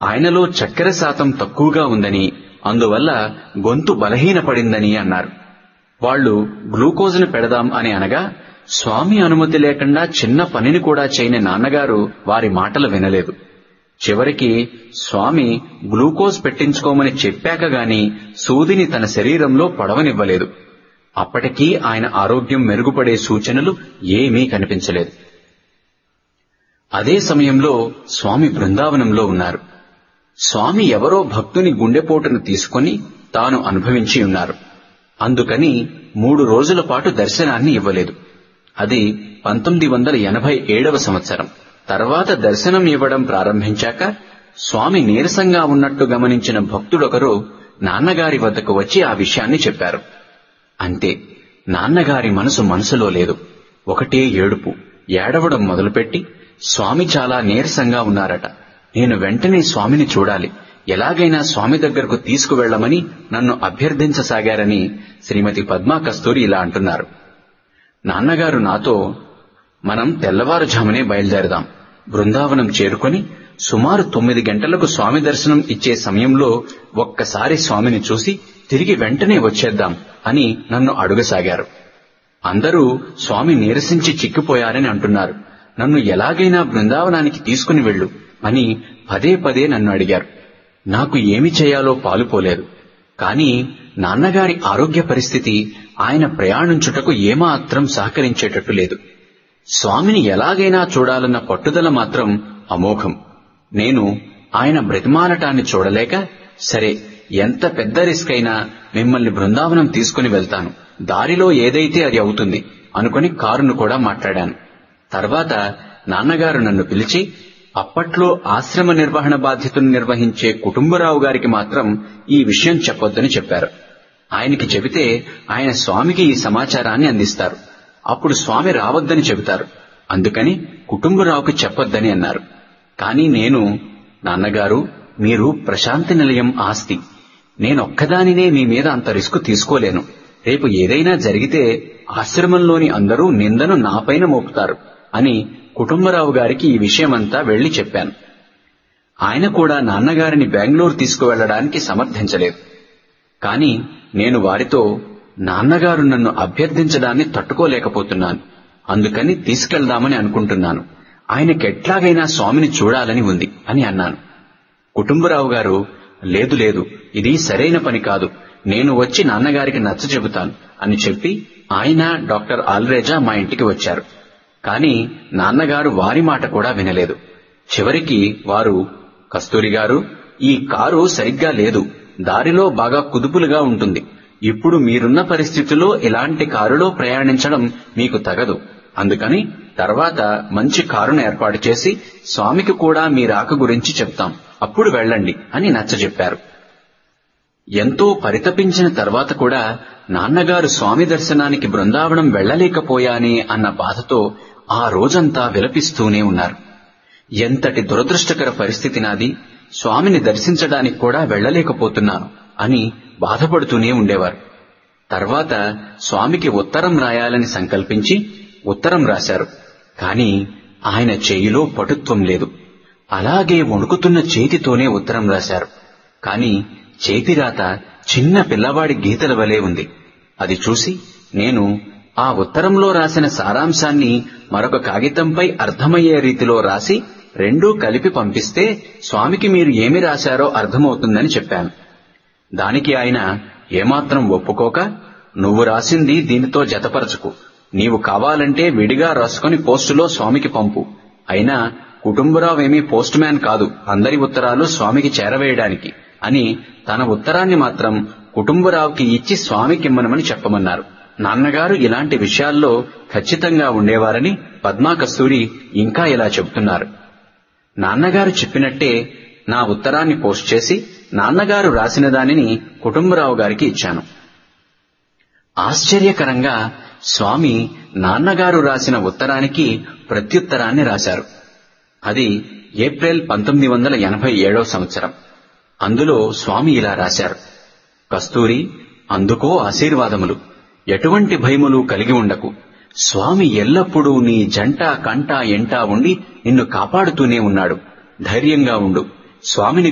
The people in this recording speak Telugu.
ఆయనలో చక్కెర శాతం తక్కువగా ఉందని అందువల్ల గొంతు బలహీనపడిందని అన్నారు వాళ్ళు గ్లూకోజ్ను పెడదాం అని అనగా స్వామి అనుమతి లేకుండా చిన్న పనిని కూడా చేయని నాన్నగారు వారి మాటలు వినలేదు చివరికి స్వామి గ్లూకోజ్ పెట్టించుకోమని చెప్పాక గాని సూదిని తన శరీరంలో పొడవనివ్వలేదు అప్పటికీ ఆయన ఆరోగ్యం మెరుగుపడే సూచనలు ఏమీ కనిపించలేదు అదే సమయంలో స్వామి బృందావనంలో ఉన్నారు స్వామి ఎవరో భక్తుని గుండెపోటును తీసుకొని తాను అనుభవించి ఉన్నారు అందుకని మూడు రోజుల పాటు దర్శనాన్ని ఇవ్వలేదు అది పంతొమ్మిది వందల ఎనభై ఏడవ సంవత్సరం తర్వాత దర్శనం ఇవ్వడం ప్రారంభించాక స్వామి నీరసంగా ఉన్నట్టు గమనించిన భక్తుడొకరు నాన్నగారి వద్దకు వచ్చి ఆ విషయాన్ని చెప్పారు అంతే నాన్నగారి మనసు మనసులో లేదు ఒకటే ఏడుపు ఏడవడం మొదలుపెట్టి స్వామి చాలా నీరసంగా ఉన్నారట నేను వెంటనే స్వామిని చూడాలి ఎలాగైనా స్వామి దగ్గరకు తీసుకువెళ్లమని నన్ను అభ్యర్థించసాగారని శ్రీమతి పద్మా కస్తూరి ఇలా అంటున్నారు నాన్నగారు నాతో మనం తెల్లవారుజామునే బయలుదేరదాం బృందావనం చేరుకొని సుమారు తొమ్మిది గంటలకు స్వామి దర్శనం ఇచ్చే సమయంలో ఒక్కసారి స్వామిని చూసి తిరిగి వెంటనే వచ్చేద్దాం అని నన్ను అడుగసాగారు అందరూ స్వామి నీరసించి చిక్కిపోయారని అంటున్నారు నన్ను ఎలాగైనా బృందావనానికి తీసుకుని వెళ్ళు అని పదే పదే నన్ను అడిగారు నాకు ఏమి చేయాలో పాలుపోలేదు కాని నాన్నగారి ఆరోగ్య పరిస్థితి ఆయన ప్రయాణించుటకు ఏమాత్రం సహకరించేటట్టు లేదు స్వామిని ఎలాగైనా చూడాలన్న పట్టుదల మాత్రం అమోఘం నేను ఆయన బ్రతిమాలటాన్ని చూడలేక సరే ఎంత పెద్ద రిస్క్ అయినా మిమ్మల్ని బృందావనం తీసుకుని వెళ్తాను దారిలో ఏదైతే అది అవుతుంది అనుకుని కారును కూడా మాట్లాడాను తర్వాత నాన్నగారు నన్ను పిలిచి అప్పట్లో ఆశ్రమ నిర్వహణ బాధ్యతను నిర్వహించే కుటుంబరావు గారికి మాత్రం ఈ విషయం చెప్పొద్దని చెప్పారు ఆయనకి చెబితే ఆయన స్వామికి ఈ సమాచారాన్ని అందిస్తారు అప్పుడు స్వామి రావద్దని చెబుతారు అందుకని కుటుంబరావుకి చెప్పొద్దని అన్నారు కానీ నేను నాన్నగారు మీరు ప్రశాంతి నిలయం ఆస్తి నేనొక్కదానినే మీ మీద అంత రిస్క్ తీసుకోలేను రేపు ఏదైనా జరిగితే ఆశ్రమంలోని అందరూ నిందను నాపైన మోపుతారు అని కుటుంబరావు గారికి ఈ విషయమంతా వెళ్లి చెప్పాను ఆయన కూడా నాన్నగారిని బెంగళూరు తీసుకువెళ్లడానికి సమర్థించలేదు కాని నేను వారితో నాన్నగారు నన్ను అభ్యర్థించడాన్ని తట్టుకోలేకపోతున్నాను అందుకని తీసుకెళ్దామని అనుకుంటున్నాను ఆయనకెట్లాగైనా స్వామిని చూడాలని ఉంది అని అన్నాను కుటుంబరావు గారు లేదు లేదు ఇది సరైన పని కాదు నేను వచ్చి నాన్నగారికి నచ్చ చెబుతాను అని చెప్పి ఆయన డాక్టర్ ఆల్రేజా మా ఇంటికి వచ్చారు కాని నాన్నగారు వారి మాట కూడా వినలేదు చివరికి వారు కస్తూరి గారు ఈ కారు సరిగ్గా లేదు దారిలో బాగా కుదుపులుగా ఉంటుంది ఇప్పుడు మీరున్న పరిస్థితిలో ఇలాంటి కారులో ప్రయాణించడం మీకు తగదు అందుకని తర్వాత మంచి కారును ఏర్పాటు చేసి స్వామికి కూడా మీ రాక గురించి చెప్తాం అప్పుడు వెళ్ళండి అని నచ్చజెప్పారు ఎంతో పరితపించిన తర్వాత కూడా నాన్నగారు స్వామి దర్శనానికి బృందావనం వెళ్లలేకపోయానే అన్న బాధతో ఆ రోజంతా విలపిస్తూనే ఉన్నారు ఎంతటి దురదృష్టకర పరిస్థితి నాది స్వామిని దర్శించడానికి కూడా వెళ్లలేకపోతున్నాను అని బాధపడుతూనే ఉండేవారు తర్వాత స్వామికి ఉత్తరం రాయాలని సంకల్పించి ఉత్తరం రాశారు కాని ఆయన చేయిలో పటుత్వం లేదు అలాగే వణుకుతున్న చేతితోనే ఉత్తరం రాశారు కాని చేతిరాత చిన్న పిల్లవాడి గీతల వలె ఉంది అది చూసి నేను ఆ ఉత్తరంలో రాసిన సారాంశాన్ని మరొక కాగితంపై అర్థమయ్యే రీతిలో రాసి రెండూ కలిపి పంపిస్తే స్వామికి మీరు ఏమి రాశారో అర్థమవుతుందని చెప్పాను దానికి ఆయన ఏమాత్రం ఒప్పుకోక నువ్వు రాసింది దీనితో జతపరచుకు నీవు కావాలంటే విడిగా రాసుకుని పోస్టులో స్వామికి పంపు అయినా కుటుంబరావేమీ పోస్ట్ మ్యాన్ కాదు అందరి ఉత్తరాలు స్వామికి చేరవేయడానికి అని తన ఉత్తరాన్ని మాత్రం కుటుంబరావుకి ఇచ్చి స్వామికిమ్మనమని చెప్పమన్నారు నాన్నగారు ఇలాంటి విషయాల్లో ఖచ్చితంగా ఉండేవారని పద్మా కస్తూరి ఇంకా ఇలా చెబుతున్నారు నాన్నగారు చెప్పినట్టే నా ఉత్తరాన్ని పోస్ట్ చేసి నాన్నగారు రాసిన దానిని కుటుంబరావు గారికి ఇచ్చాను ఆశ్చర్యకరంగా స్వామి నాన్నగారు రాసిన ఉత్తరానికి ప్రత్యుత్తరాన్ని రాశారు అది ఏప్రిల్ పంతొమ్మిది వందల ఎనభై ఏడవ సంవత్సరం అందులో స్వామి ఇలా రాశారు కస్తూరి అందుకో ఆశీర్వాదములు ఎటువంటి భయములు కలిగి ఉండకు స్వామి ఎల్లప్పుడూ నీ జంట కంట ఎంట ఉండి నిన్ను కాపాడుతూనే ఉన్నాడు ధైర్యంగా ఉండు స్వామిని